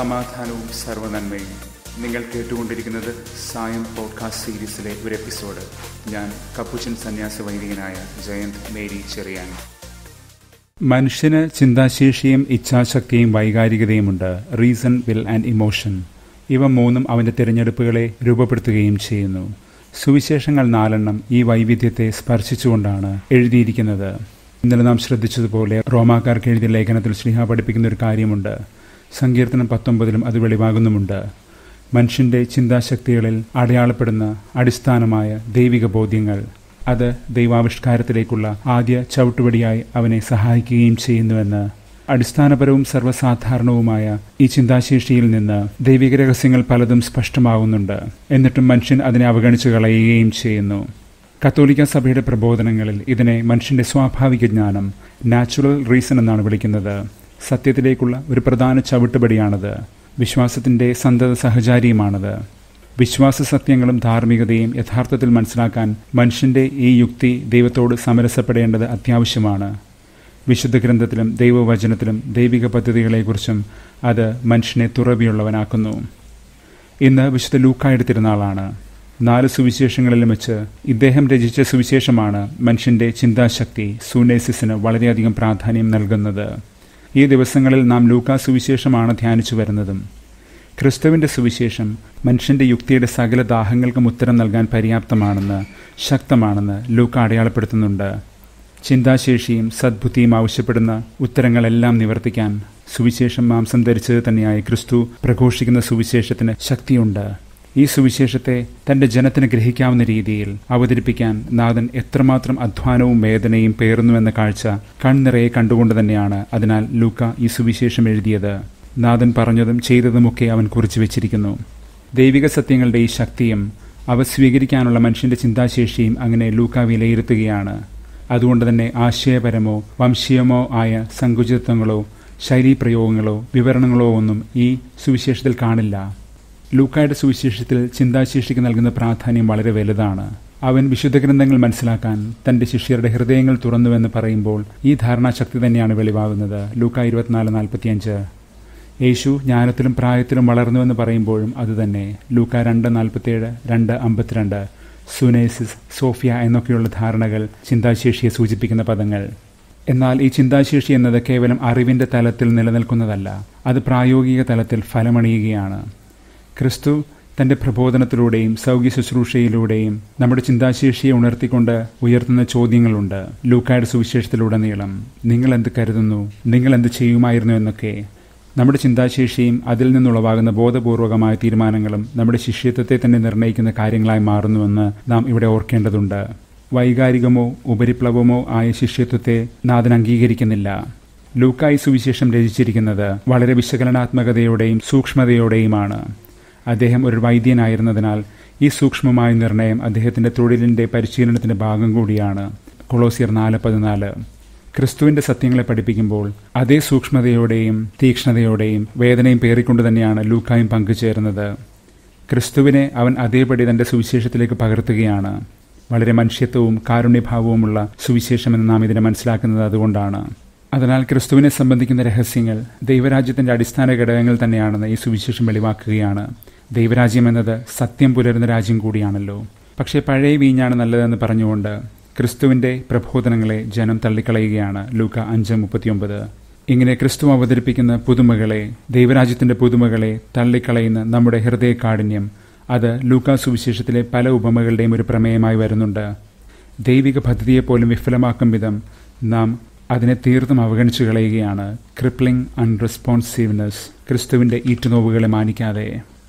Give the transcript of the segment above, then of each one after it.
സമാധാനവും സർവനന്മയും നിങ്ങൾ കേട്ടുകൊണ്ടിരിക്കുന്നത് സായം പോഡ്കാസ്റ്റ് സീരീസിലെ ഒരു എപ്പിസോഡ് ഞാൻ കപ്പുച്ചൻ സന്യാസ വൈദികനായ ജയന്ത് മേരി ചെറിയാൻ മനുഷ്യന് ചിന്താശേഷിയും ഇച്ഛാശക്തിയും വൈകാരികതയുമുണ്ട് റീസൺ വിൽ ആൻഡ് ഇമോഷൻ ഇവ മൂന്നും അവന്റെ തിരഞ്ഞെടുപ്പുകളെ രൂപപ്പെടുത്തുകയും ചെയ്യുന്നു സുവിശേഷങ്ങൾ നാലെണ്ണം ഈ വൈവിധ്യത്തെ സ്പർശിച്ചുകൊണ്ടാണ് എഴുതിയിരിക്കുന്നത് ഇന്നലെ നാം ശ്രദ്ധിച്ചതുപോലെ റോമാക്കാർക്ക് എഴുതിയ ലേഖനത്തിൽ ശ്രീഹ പഠിപ്പിക്കുന്ന ഒരു കാര്യമുണ്ട് സങ്കീർത്തനം പത്തൊമ്പതിലും അത് വെളിവാകുന്നുമുണ്ട് മനുഷ്യന്റെ ചിന്താശക്തികളിൽ അടയാളപ്പെടുന്ന അടിസ്ഥാനമായ ദൈവിക ബോധ്യങ്ങൾ അത് ദൈവാവിഷ്കാരത്തിലേക്കുള്ള ആദ്യ ചവിട്ടുപടിയായി അവനെ സഹായിക്കുകയും ചെയ്യുന്നുവെന്ന് അടിസ്ഥാനപരവും സർവ്വസാധാരണവുമായ ഈ ചിന്താശേഷിയിൽ നിന്ന് ദൈവിക രഹസ്യങ്ങൾ പലതും സ്പഷ്ടമാകുന്നുണ്ട് എന്നിട്ടും മനുഷ്യൻ അതിനെ അവഗണിച്ചു കളയുകയും ചെയ്യുന്നു കത്തോലിക്ക സഭയുടെ പ്രബോധനങ്ങളിൽ ഇതിനെ മനുഷ്യന്റെ സ്വാഭാവിക ജ്ഞാനം നാച്ചുറൽ റീസൺ എന്നാണ് വിളിക്കുന്നത് സത്യത്തിലേക്കുള്ള ഒരു പ്രധാന ചവിട്ടുപടിയാണത് വിശ്വാസത്തിന്റെ സന്തത സഹചാരിയുമാണത് വിശ്വാസ സത്യങ്ങളും ധാർമ്മികതയും യഥാർത്ഥത്തിൽ മനസ്സിലാക്കാൻ മനുഷ്യന്റെ ഈ യുക്തി ദൈവത്തോട് സമരസപ്പെടേണ്ടത് അത്യാവശ്യമാണ് വിശുദ്ധ ഗ്രന്ഥത്തിലും ദൈവവചനത്തിലും ദൈവിക പദ്ധതികളെക്കുറിച്ചും അത് മനുഷ്യനെ തുറവിയുള്ളവനാക്കുന്നു ഇന്ന് വിശുദ്ധ ലൂക്കായുടെ തിരുനാളാണ് നാല് സുവിശേഷങ്ങളിലും വെച്ച് ഇദ്ദേഹം രചിച്ച സുവിശേഷമാണ് മനുഷ്യന്റെ ചിന്താശക്തി സൂനേസിസിന് വളരെയധികം പ്രാധാന്യം നൽകുന്നത് ഈ ദിവസങ്ങളിൽ നാം ലൂക്കാ സുവിശേഷമാണ് ധ്യാനിച്ചു വരുന്നതും ക്രിസ്തുവിന്റെ സുവിശേഷം മനുഷ്യന്റെ യുക്തിയുടെ സകല ദാഹങ്ങൾക്കും ഉത്തരം നൽകാൻ പര്യാപ്തമാണെന്ന് ശക്തമാണെന്ന് ലൂക്ക അടയാളപ്പെടുത്തുന്നുണ്ട് ചിന്താശേഷിയും സദ്ബുദ്ധിയും ആവശ്യപ്പെടുന്ന ഉത്തരങ്ങളെല്ലാം നിവർത്തിക്കാൻ സുവിശേഷം മാംസം ധരിച്ചത് തന്നെയായ ക്രിസ്തു പ്രഘോഷിക്കുന്ന സുവിശേഷത്തിന് ശക്തിയുണ്ട് ഈ സുവിശേഷത്തെ തന്റെ ജനത്തിന് ഗ്രഹിക്കാവുന്ന രീതിയിൽ അവതരിപ്പിക്കാൻ നാഥൻ എത്രമാത്രം അധ്വാനവും വേദനയും പേറുന്നുവെന്ന കാഴ്ച കൺനിറയെ കണ്ടുകൊണ്ട് തന്നെയാണ് അതിനാൽ ലൂക്ക ഈ സുവിശേഷം എഴുതിയത് നാഥൻ പറഞ്ഞതും ചെയ്തതുമൊക്കെ അവൻ കുറിച്ചു വെച്ചിരിക്കുന്നു ദൈവിക സത്യങ്ങളുടെ ഈ ശക്തിയും അവ സ്വീകരിക്കാനുള്ള മനുഷ്യന്റെ ചിന്താശേഷിയും അങ്ങനെ ലൂക്ക വിലയിരുത്തുകയാണ് അതുകൊണ്ട് തന്നെ ആശയപരമോ വംശീയമോ ആയ സങ്കുചിതത്വങ്ങളോ ശൈലീപ്രയോഗങ്ങളോ വിവരണങ്ങളോ ഒന്നും ഈ സുവിശേഷത്തിൽ കാണില്ല ലൂക്കായുടെ സുവിശേഷത്തിൽ ചിന്താശേഷിക്ക് നൽകുന്ന പ്രാധാന്യം വളരെ വലുതാണ് അവൻ വിശുദ്ധ ഗ്രന്ഥങ്ങൾ മനസ്സിലാക്കാൻ തന്റെ ശിഷ്യരുടെ ഹൃദയങ്ങൾ തുറന്നുവെന്ന് പറയുമ്പോൾ ഈ ധാരണാശക്തി തന്നെയാണ് വെളിവാകുന്നത് ലൂക്ക ഇരുപത്തിനാല് നാൽപ്പത്തിയഞ്ച് യേശു ജ്ഞാനത്തിലും പ്രായത്തിലും വളർന്നുവെന്ന് പറയുമ്പോഴും അതുതന്നെ ലൂക്ക രണ്ട് നാൽപ്പത്തിയേഴ് രണ്ട് അമ്പത്തിരണ്ട് സുനേസിസ് സോഫിയ എന്നൊക്കെയുള്ള ധാരണകൾ ചിന്താശേഷിയെ സൂചിപ്പിക്കുന്ന പദങ്ങൾ എന്നാൽ ഈ ചിന്താശേഷി എന്നത് കേവലം അറിവിന്റെ തലത്തിൽ നിലനിൽക്കുന്നതല്ല അത് പ്രായോഗിക തലത്തിൽ ഫലമണിയുകയാണ് ക്രിസ്തു തന്റെ പ്രബോധനത്തിലൂടെയും സൗഖ്യ ശുശ്രൂഷയിലൂടെയും നമ്മുടെ ചിന്താശേഷിയെ ഉണർത്തിക്കൊണ്ട് ഉയർത്തുന്ന ചോദ്യങ്ങളുണ്ട് ലൂക്കായുടെ സുവിശേഷത്തിലുടനീളം നിങ്ങൾ എന്ത് കരുതുന്നു നിങ്ങൾ എന്ത് ചെയ്യുമായിരുന്നു എന്നൊക്കെ നമ്മുടെ ചിന്താശേഷിയും അതിൽ നിന്നുളവാകുന്ന ബോധപൂർവകമായ തീരുമാനങ്ങളും നമ്മുടെ ശിഷ്യത്വത്തെ തന്നെ നിർണ്ണയിക്കുന്ന കാര്യങ്ങളായി മാറുന്നുവെന്ന് നാം ഇവിടെ ഓർക്കേണ്ടതുണ്ട് വൈകാരികമോ ഉപരിപ്ലവമോ ആയ ശിഷ്യത്വത്തെ നാഥൻ അംഗീകരിക്കുന്നില്ല ലൂക്കായി സുവിശേഷം രചിച്ചിരിക്കുന്നത് വളരെ വിശകലനാത്മകതയോടെയും സൂക്ഷ്മതയോടെയുമാണ് അദ്ദേഹം ഒരു വൈദ്യനായിരുന്നതിനാൽ ഈ സൂക്ഷ്മമായ നിർണയം അദ്ദേഹത്തിന്റെ തൊഴിലിന്റെ പരിശീലനത്തിന്റെ ഭാഗം കൂടിയാണ് കൊളോസിയർ നാല് പതിനാല് ക്രിസ്തുവിന്റെ സത്യങ്ങളെ പഠിപ്പിക്കുമ്പോൾ അതേ സൂക്ഷ്മതയോടെയും തീക്ഷ്ണതയോടെയും വേദനയും പേറിക്കൊണ്ട് തന്നെയാണ് ലൂക്കായും പങ്കുചേരുന്നത് ക്രിസ്തുവിനെ അവൻ അതേപടി തന്റെ സുവിശേഷത്തിലേക്ക് പകർത്തുകയാണ് വളരെ മനുഷ്യത്വവും കാരുണ്യഭാവവുമുള്ള സുവിശേഷമെന്ന് നാം ഇതിനെ മനസ്സിലാക്കുന്നത് അതുകൊണ്ടാണ് അതിനാൽ ക്രിസ്തുവിനെ സംബന്ധിക്കുന്ന രഹസ്യങ്ങൾ ദൈവരാജ്യത്തിന്റെ അടിസ്ഥാന ഘടകങ്ങൾ തന്നെയാണെന്ന് ഈ സുവിശേഷം വെളിവാക്കുകയാണ് ദൈവരാജ്യം എന്നത് സത്യം പുലരുന്ന രാജ്യം കൂടിയാണല്ലോ പക്ഷേ പഴയ വീഞ്ഞാണ് നല്ലതെന്ന് പറഞ്ഞുകൊണ്ട് ക്രിസ്തുവിന്റെ പ്രബോധനങ്ങളെ ജനം തള്ളിക്കളയുകയാണ് ലൂക്ക അഞ്ച് മുപ്പത്തിയൊമ്പത് ഇങ്ങനെ ക്രിസ്തു അവതരിപ്പിക്കുന്ന പുതുമകളെ ദൈവരാജ്യത്തിന്റെ പുതുമകളെ തള്ളിക്കളയുന്ന നമ്മുടെ ഹൃദയകാഠിന്യം അത് ലൂക്ക സുവിശേഷത്തിലെ പല ഉപമകളുടെയും ഒരു പ്രമേയമായി വരുന്നുണ്ട് ദൈവിക പദ്ധതിയെപ്പോലും വിഫലമാക്കും വിധം നാം അതിനെ തീർത്തും അവഗണിച്ചു കളയുകയാണ് ക്രിപ്ലിംഗ് അൺറെസ്പോൺസീവ്നെസ് ക്രിസ്തുവിന്റെ ഈറ്റുനോവുകളെ മാനിക്കാതെ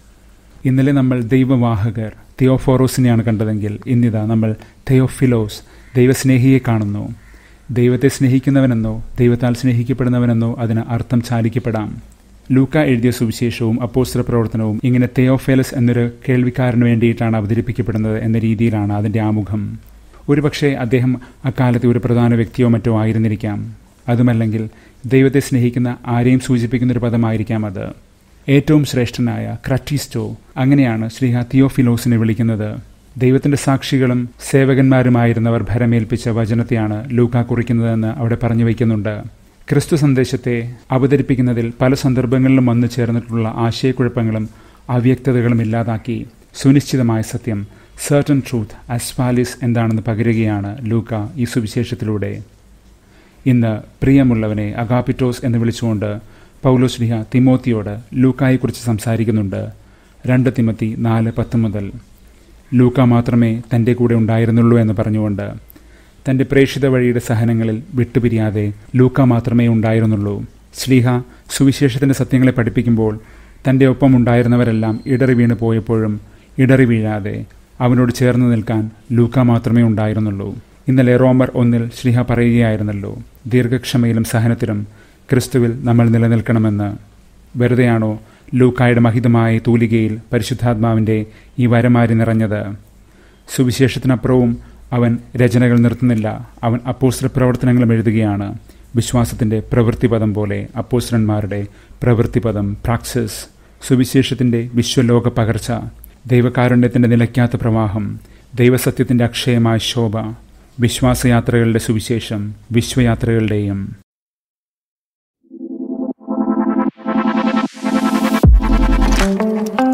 ഇന്നലെ നമ്മൾ ദൈവവാഹകർ തിയോഫോറോസിനെയാണ് കണ്ടതെങ്കിൽ ഇന്നിതാ നമ്മൾ തെയോഫിലോസ് ദൈവസ്നേഹിയെ കാണുന്നു ദൈവത്തെ സ്നേഹിക്കുന്നവനെന്നോ ദൈവത്താൽ സ്നേഹിക്കപ്പെടുന്നവനെന്നോ അതിന് അർത്ഥം ചാലിക്കപ്പെടാം ലൂക്ക എഴുതിയ സുവിശേഷവും അപ്പോസ്ത്ര പ്രവർത്തനവും ഇങ്ങനെ തെയോഫേലസ് എന്നൊരു കേൾവിക്കാരന് വേണ്ടിയിട്ടാണ് അവതരിപ്പിക്കപ്പെടുന്നത് എന്ന രീതിയിലാണ് അതിന്റെ ആമുഖം ഒരുപക്ഷെ അദ്ദേഹം അക്കാലത്തെ ഒരു പ്രധാന വ്യക്തിയോ മറ്റോ ആയിരുന്നിരിക്കാം അതുമല്ലെങ്കിൽ ദൈവത്തെ സ്നേഹിക്കുന്ന ആരെയും സൂചിപ്പിക്കുന്ന ഒരു പദമായിരിക്കാം അത് ഏറ്റവും ശ്രേഷ്ഠനായ ക്രറ്റീസ്റ്റോ അങ്ങനെയാണ് ശ്രീഹ തിയോഫിലോസിനെ വിളിക്കുന്നത് ദൈവത്തിന്റെ സാക്ഷികളും സേവകന്മാരുമായിരുന്നവർ ഭരമേൽപ്പിച്ച വചനത്തെയാണ് ലൂക്ക കുറിക്കുന്നതെന്ന് അവിടെ പറഞ്ഞു വയ്ക്കുന്നുണ്ട് ക്രിസ്തു സന്ദേശത്തെ അവതരിപ്പിക്കുന്നതിൽ പല സന്ദർഭങ്ങളിലും വന്നു ചേർന്നിട്ടുള്ള ആശയക്കുഴപ്പങ്ങളും അവ്യക്തതകളും ഇല്ലാതാക്കി സുനിശ്ചിതമായ സത്യം സർട്ടൺ ട്രൂത്ത് അസ്ഫാലിസ് എന്താണെന്ന് പകരുകയാണ് ലൂക്ക ഈ സുവിശേഷത്തിലൂടെ ഇന്ന് പ്രിയമുള്ളവനെ അഗാപിറ്റോസ് എന്ന് വിളിച്ചുകൊണ്ട് പൗലോസ്ലിഹ തിമോത്തിയോട് ലൂക്കായെക്കുറിച്ച് സംസാരിക്കുന്നുണ്ട് രണ്ട് തിമത്തി നാല് പത്ത് മുതൽ ലൂക്ക മാത്രമേ തൻ്റെ കൂടെ ഉണ്ടായിരുന്നുള്ളൂ എന്ന് പറഞ്ഞുകൊണ്ട് തൻ്റെ പ്രേക്ഷിത വഴിയുടെ സഹനങ്ങളിൽ വിട്ടുപിരിയാതെ ലൂക്ക മാത്രമേ ഉണ്ടായിരുന്നുള്ളൂ ശ്ലീഹ സുവിശേഷത്തിൻ്റെ സത്യങ്ങളെ പഠിപ്പിക്കുമ്പോൾ തൻ്റെ ഒപ്പം ഉണ്ടായിരുന്നവരെല്ലാം ഇടറി വീണ് പോയപ്പോഴും ഇടറി വീഴാതെ അവനോട് ചേർന്ന് നിൽക്കാൻ ലൂക്ക മാത്രമേ ഉണ്ടായിരുന്നുള്ളൂ ഇന്നലെ റോമർ ഒന്നിൽ ശ്രീഹ പറയുകയായിരുന്നല്ലോ ദീർഘക്ഷമയിലും സഹനത്തിലും ക്രിസ്തുവിൽ നമ്മൾ നിലനിൽക്കണമെന്ന് വെറുതെയാണോ ലൂക്കായുടെ മഹിതമായ തൂലികയിൽ പരിശുദ്ധാത്മാവിൻ്റെ ഈ വരമാരി നിറഞ്ഞത് സുവിശേഷത്തിനപ്പുറവും അവൻ രചനകൾ നിർത്തുന്നില്ല അവൻ അപ്പോസ്റ്റൽ പ്രവർത്തനങ്ങളും എഴുതുകയാണ് വിശ്വാസത്തിൻ്റെ പ്രവൃത്തിപദം പോലെ അപ്പോസ്റ്റലന്മാരുടെ പ്രവൃത്തിപദം പ്രാക്സിസ് സുവിശേഷത്തിൻ്റെ വിശ്വലോക പകർച്ച ദൈവകാരുണ്യത്തിൻ്റെ നിലയ്ക്കാത്ത പ്രവാഹം ദൈവസത്യത്തിൻ്റെ അക്ഷയമായ ശോഭ വിശ്വാസയാത്രകളുടെ സുവിശേഷം വിശ്വയാത്രകളുടെയും thank you